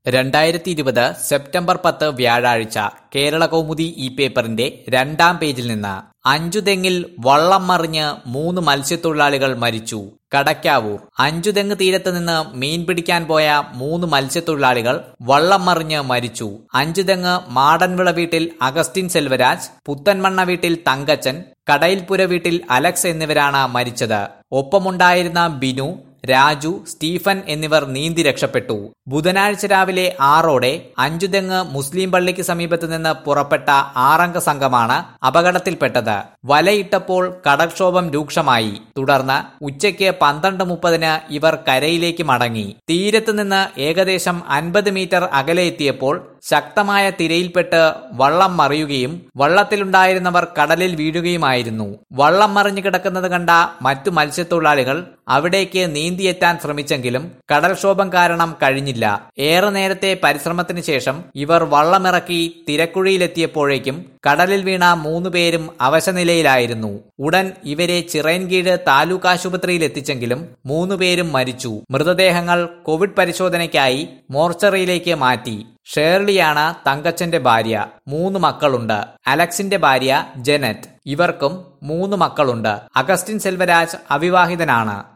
രണ്ടായിരത്തി ഇരുപത് സെപ്റ്റംബർ പത്ത് വ്യാഴാഴ്ച കേരള കൗമുദി ഈ പേപ്പറിന്റെ രണ്ടാം പേജിൽ നിന്ന് അഞ്ചുതെങ്ങിൽ വള്ളം മറിഞ്ഞ് മൂന്ന് മത്സ്യത്തൊഴിലാളികൾ മരിച്ചു കടക്കാവൂർ അഞ്ചുതെങ്ങ് തീരത്ത് നിന്ന് മീൻ പിടിക്കാൻ പോയ മൂന്ന് മത്സ്യത്തൊഴിലാളികൾ വള്ളം മറിഞ്ഞ് മരിച്ചു അഞ്ചുതെങ്ങ് മാടൻവിള വീട്ടിൽ അഗസ്റ്റിൻ സെൽവരാജ് പുത്തൻമണ്ണ വീട്ടിൽ തങ്കച്ചൻ കടയിൽപുര വീട്ടിൽ അലക്സ് എന്നിവരാണ് മരിച്ചത് ഒപ്പമുണ്ടായിരുന്ന ബിനു രാജു സ്റ്റീഫൻ എന്നിവർ നീന്തി രക്ഷപ്പെട്ടു ബുധനാഴ്ച രാവിലെ ആറോടെ അഞ്ചുതെങ്ങ് മുസ്ലിം പള്ളിക്ക് സമീപത്ത് നിന്ന് പുറപ്പെട്ട ആറംഗ സംഘമാണ് അപകടത്തിൽപ്പെട്ടത് വലയിട്ടപ്പോൾ കടൽക്ഷോഭം രൂക്ഷമായി തുടർന്ന് ഉച്ചയ്ക്ക് പന്ത്രണ്ട് മുപ്പതിന് ഇവർ കരയിലേക്ക് മടങ്ങി തീരത്ത് നിന്ന് ഏകദേശം അൻപത് മീറ്റർ അകലെ എത്തിയപ്പോൾ ശക്തമായ തിരയിൽപ്പെട്ട് വള്ളം മറിയുകയും വള്ളത്തിലുണ്ടായിരുന്നവർ കടലിൽ വീഴുകയുമായിരുന്നു വള്ളം മറിഞ്ഞു കിടക്കുന്നത് കണ്ട മറ്റു മത്സ്യത്തൊഴിലാളികൾ അവിടേക്ക് നീന്തിയെത്താൻ ശ്രമിച്ചെങ്കിലും കടൽക്ഷോഭം കാരണം കഴിഞ്ഞില്ല ഏറെ നേരത്തെ പരിശ്രമത്തിന് ശേഷം ഇവർ വള്ളമിറക്കി തിരക്കുഴിയിലെത്തിയപ്പോഴേക്കും കടലിൽ വീണ മൂന്ന് പേരും അവശനിലയിലായിരുന്നു ഉടൻ ഇവരെ ചിറയൻകീഴ് താലൂക്ക് ആശുപത്രിയിൽ എത്തിച്ചെങ്കിലും മൂന്ന് പേരും മരിച്ചു മൃതദേഹങ്ങൾ കോവിഡ് പരിശോധനയ്ക്കായി മോർച്ചറിയിലേക്ക് മാറ്റി ഷേർലിയാണ് തങ്കച്ചന്റെ ഭാര്യ മൂന്ന് മക്കളുണ്ട് അലക്സിന്റെ ഭാര്യ ജെനറ്റ് ഇവർക്കും മൂന്ന് മക്കളുണ്ട് അഗസ്റ്റിൻ സെൽവരാജ് അവിവാഹിതനാണ്